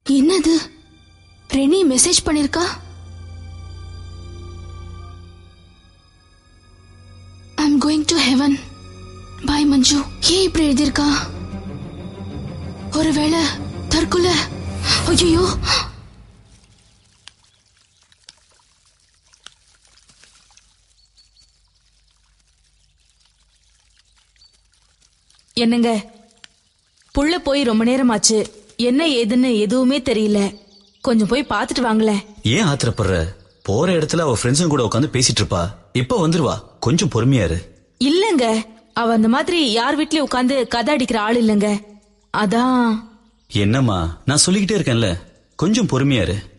என்னது Renee message பண்ணிருக்கா I'm going to heaven bye Manju ஏன் இப்படி எழுதியிருக்கா ஒருவேளை தற்கொலை ஐயோ என்னங்க புள்ள போய் ரொம்ப நேரமாச்சு என்ன ஏதுன்னு எதுவுமே தெரியல கொஞ்சம் போய் பார்த்துட்டு வாங்களேன் ஏன் ஆத்திரப்படுற போற இடத்துல அவ ஃப்ரெண்ட்ஸும் கூட உட்காந்து பேசிட்டு இருப்பா இப்ப வந்துருவா கொஞ்சம் பொறுமையா இரு இல்லங்க அவ அந்த மாதிரி யார் வீட்லயும் உட்காந்து கதை அடிக்கிற ஆள் இல்லங்க அதான் என்னம்மா நான் சொல்லிக்கிட்டே இருக்கேன்ல கொஞ்சம் பொறுமையா இரு